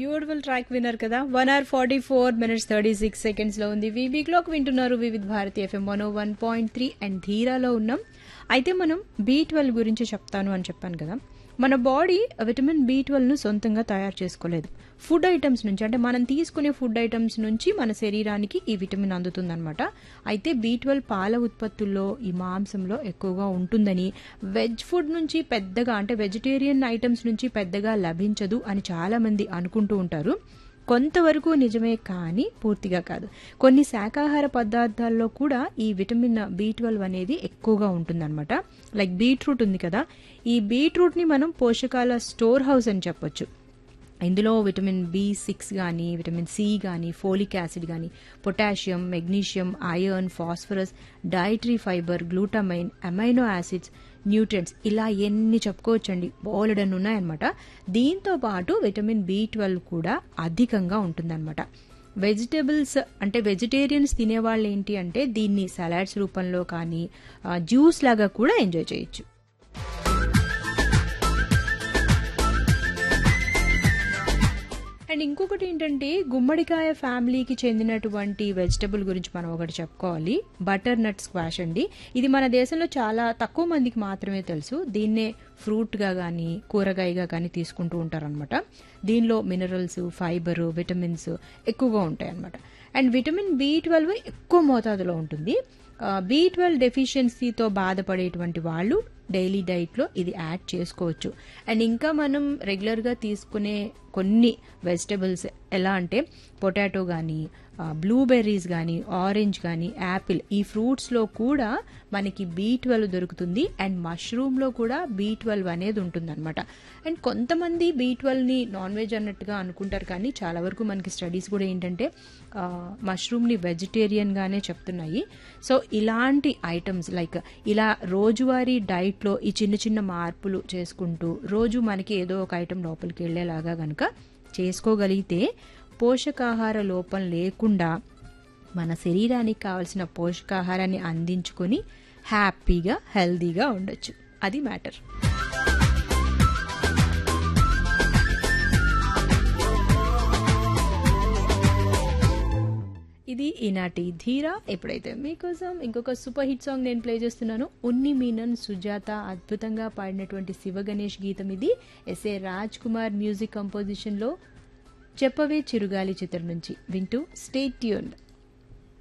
beautiful track విన్నారు కదా one hour forty four minutes thirty six seconds లో ఉంది వీబీ క్లాక్ వింటున్నారు Vividh Bharati FM one one point three and ధీరాలో ఉన్నాం అయితే మనం బీ ట్వెల్వ్ గురించి చెప్తాను అని చెప్పాను కదా మన బాడీ విటమిన్ బి ను సొంతంగా తయారు చేసుకోలేదు ఫుడ్ ఐటమ్స్ నుంచి అంటే మనం తీసుకునే ఫుడ్ ఐటమ్స్ నుంచి మన శరీరానికి ఈ విటమిన్ అందుతుందన్నమాట అయితే బి ట్వెల్వ్ పాల ఉత్పత్తుల్లో ఈ మాంసంలో ఎక్కువగా ఉంటుందని వెజ్ ఫుడ్ నుంచి పెద్దగా అంటే వెజిటేరియన్ ఐటమ్స్ నుంచి పెద్దగా లభించదు అని చాలా మంది అనుకుంటూ ఉంటారు కొంతవరకు నిజమే కానీ పూర్తిగా కాదు కొన్ని శాకాహార పదార్థాల్లో కూడా ఈ విటమిన్ బి ట్వెల్వ్ అనేది ఎక్కువగా ఉంటుందన్నమాట లైక్ బీట్రూట్ ఉంది కదా ఈ బీట్రూట్ని మనం పోషకాల స్టోర్ హౌస్ అని చెప్పొచ్చు ఇందులో విటమిన్ బి సిక్స్ కానీ విటమిన్ సి కానీ ఫోలిక్ యాసిడ్ కానీ potassium magnesium iron phosphorus dietary fibre glutamine amino acids nutrients ఇలా ఎన్ని చెప్పుకోవచ్చండి బోలెడన్ ఉన్నాయన్నమాట దీంతో పాటు విటమిన్ బి ట్వెల్వ్ కూడా అధికంగా ఉంటుందన్నమాట వెజిటబుల్స్ అంటే వెజిటేరియన్స్ తినేవాళ్ళు ఏంటి అంటే దీన్ని సలాడ్స్ రూపంలో కానీ జ్యూస్ లాగా కూడా ఎంజాయ్ చేయొచ్చు అండ్ ఇంకొకటి ఏంటంటే గుమ్మడికాయ ఫ్యామిలీకి చెందినటువంటి వెజిటబుల్ గురించి మనం ఒకటి చెప్పుకోవాలి బటర్ నట్ స్క్వాష్ అండి ఇది మన దేశంలో చాలా తక్కువ మందికి మాత్రమే తెలుసు దీన్నే ఫ్రూట్గా కానీ కూరగాయగా కానీ తీసుకుంటూ ఉంటారనమాట దీనిలో మినరల్స్ ఫైబర్ విటమిన్స్ ఎక్కువగా ఉంటాయి అనమాట అండ్ విటమిన్ బి ట్వెల్వ్ ఎక్కువ మోతాదులో ఉంటుంది బి ట్వెల్వ్ డెఫిషియన్సీతో బాధపడేటువంటి వాళ్ళు డైలీ డైట్లో ఇది యాడ్ చేసుకోవచ్చు అండ్ ఇంకా మనం రెగ్యులర్గా తీసుకునే కొన్ని వెజిటబుల్స్ ఎలా అంటే పొటాటో కానీ బ్లూబెర్రీస్ కానీ ఆరెంజ్ కానీ యాపిల్ ఈ ఫ్రూట్స్లో కూడా మనకి బీ ట్వెల్వ్ దొరుకుతుంది అండ్ మష్రూమ్లో కూడా బీ ట్వెల్వ్ అనేది ఉంటుందన్నమాట అండ్ కొంతమంది బీ ట్వెల్వ్ని నాన్ వెజ్ అన్నట్టుగా అనుకుంటారు కానీ చాలా వరకు మనకి స్టడీస్ కూడా ఏంటంటే మష్రూమ్ని వెజిటేరియన్గానే చెప్తున్నాయి సో ఇలాంటి ఐటమ్స్ లైక్ ఇలా రోజువారీ డైట్లో ఈ చిన్న చిన్న మార్పులు చేసుకుంటూ రోజు మనకి ఏదో ఒక ఐటెం లోపలికి వెళ్ళేలాగా కనుక చేసుకోగలిగితే పోషకాహార లోపం లేకుండా మన శరీరానికి కావలసిన పోషకాహారాన్ని అందించుకొని హ్యాపీగా హెల్దీగా ఉండొచ్చు అది మ్యాటర్ ఇది ఈనాటి ధీర ఎప్పుడైతే మీకోసం ఇంకొక సూపర్ హిట్ సాంగ్ నేను ప్లే చేస్తున్నాను ఉన్ని మీనన్ సుజాత అద్భుతంగా పాడినటువంటి శివ గణేష్ గీతం ఇది ఎస్ఏ రాజ్ కుమార్ మ్యూజిక్ కంపోజిషన్లో చెప్పవే చిరుగాలి చిత్రం నుంచి వింటూ స్టే ట్యూన్